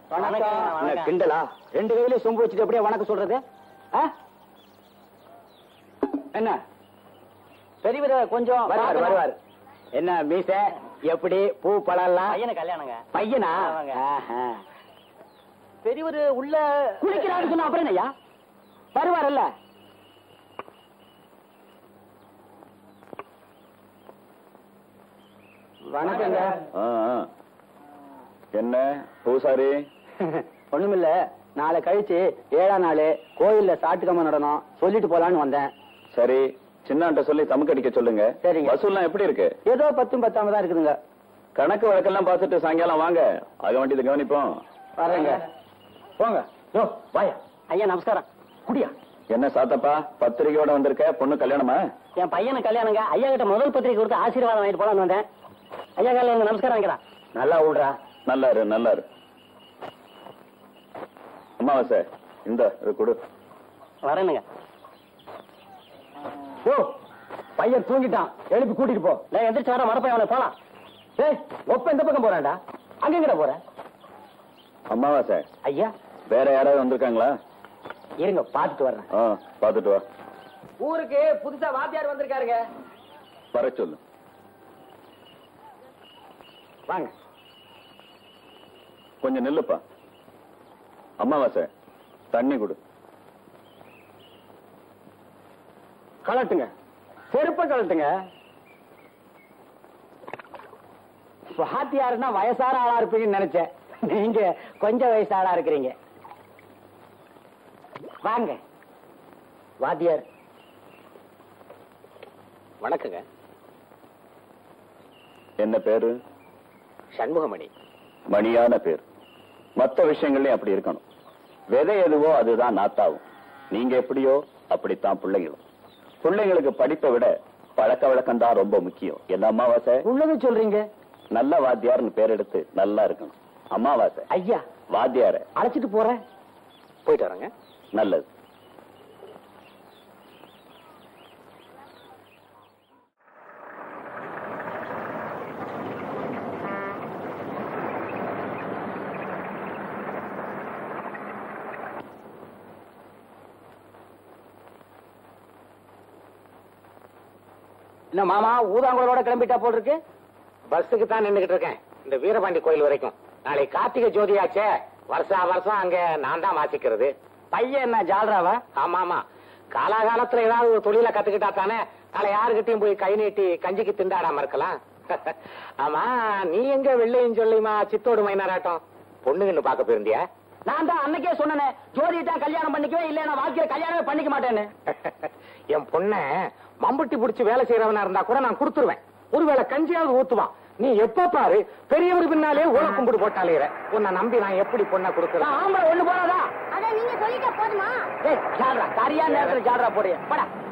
என்ன கிண்டலா ரெண்டு கையில சொம்பு வச்சுட்டு அப்படியே வணக்கம் சொல்றது ஆ? என்ன பெரியவர கொஞ்சம் வருவார் வருவார் என்ன மீச எப்படி பூ பழம்லாம் பையனு கல்யாணங்க பையனா ஆமாங்க. ஆஹா. பெரியவர் உள்ள குளிக்கிறான்னு சொன்னா அப்புறம் என்னய்யா வருவாரல்ல வணக்கங்க ஆ, ஆ. என்ன பூசாரி ஒண்ணுமில்ல நாளை கழிச்சு ஏழாம் நாள் கோயில்ல சாட்டுக்கம்ம நடனம் சொல்லிட்டு போலான்னு வந்தேன் சரி சின்னான்ட்ட சொல்லி சமுக்கடிக்க சொல்லுங்க சரிங்க. வசூல்லாம் எப்படி இருக்கு ஏதோ பத்தும் பத்தாம தான் இருக்குதுங்க கணக்கு வழக்கெல்லாம் பார்த்துட்டு சாயங்காலம் வாங்க ஆக வேண்டியது கவனிப்போம் வரேங்க போங்க யோ வாயா ஐயா நமஸ்காரம் குடியா என்ன சாத்தப்பா பத்திரிகையோட வந்திருக்க பொண்ணு கல்யாணமா என் பையனு கல்யாணங்க ஐயா கிட்ட முதல் பத்திரிக்கை கொடுத்து ஆசீர்வாதம் வாங்கிட்டு போலான்னு வந்தேன் ஐயா காலையில் நமஸ்காரம் வைக்கிறான் நல்லா விடுறா நல்லா இரு நல்லா இரு அமாவாசை இந்த இது கொடு வரேனுங்க யோ பையன் தூங்கிட்டான் எழுப்பி கூட்டிட்டு போ நான் எந்திரிச்சு வர மரப்பையன் அவனை போலாம் ஏய் ஒப்ப இந்த பக்கம் போறான்டா அங்க எங்கடா போற அமாவாசை ஐயா வேற யாராவது வந்திருக்காங்களா இருங்க பாத்துட்டு வர்றேன் ஆ பாத்துட்டு வா ஊருக்கு புதுசா வாத்தியார் வந்திருக்காருங்க வர சொல்லு வாங்க கொஞ்சம் நில்லுப்பா அமாவாசை தண்ணி கொடு கலட்டுங்க செருப்ப கலட்டுங்க வாத்தியாருன்னா வயசான ஆளா இருப்பீங்கன்னு நினைச்சேன் நீங்க கொஞ்சம் வயசு ஆளா இருக்கிறீங்க வாங்க வாத்தியார் வணக்கங்க என்ன பேரு சண்முகமணி மணியான பேர் மத்த விஷயங்கள்லயும் அப்படி இருக்கணும் விதை எதுவோ அதுதான் நாத்தாவும் நீங்க எப்படியோ அப்படித்தான் பிள்ளைங்களும் பிள்ளைங்களுக்கு படிப்பை விட பழக்க வழக்கம் தான் ரொம்ப முக்கியம் என்ன அமாவாசை உள்ளது சொல்றீங்க நல்ல வாத்தியார்னு பேர் எடுத்து நல்லா இருக்கணும் அமாவாசை ஐயா வாத்தியார அழைச்சிட்டு போறேன் போயிட்டு வரேங்க நல்லது என்ன மாமா ஊதாங்கோலோட கிளம்பிட்டா போல் இருக்கு பஸ்ஸுக்கு தான் நின்னுகிட்டு இருக்கேன் இந்த வீரபாண்டி கோயில் வரைக்கும் நாளை கார்த்திகை ஜோதியாச்சே வருஷா வருஷம் அங்க நான் தான் வாசிக்கிறது பையன் என்ன ஜால்ராவா ஆமா ஆமா காலாகாலத்துல ஏதாவது ஒரு தொழில கத்துக்கிட்டா தானே நாளை யாருகிட்டயும் போய் கை நீட்டி கஞ்சிக்கு திண்டாடாம இருக்கலாம் ஆமா நீ எங்க வெள்ளையும் சொல்லியுமா சித்தோடு மைனாராட்டம் பொண்ணுங்கன்னு பாக்க போயிருந்தியா நான் தான் அன்னைக்கே சொன்னேனே ஜோதி தான் கல்யாணம் பண்ணிக்கவே இல்ல நான் வாழ்க்கையில கல்யாணமே பண்ணிக்க மாட்டேன்னு என் பொண்ண மம்புட்டி புடிச்சு வேலை செய்யறவனா இருந்தா கூட நான் கொடுத்துருவேன் ஒருவேளை கஞ்சியாவது ஊத்துவான் நீ எப்ப பாரு பெரியவர் பின்னாலே உல கும்பிடு போட்டாலே உன்னை நம்பி நான் எப்படி பொண்ணை கொடுக்கறேன் நான் ஆம்பளை ஒண்ணு போறாதா அத நீங்க சொல்லிட்டா போதுமா ஏய் ஜால்ரா சரியான நேரத்துல ஜால்ரா போடுறிய படா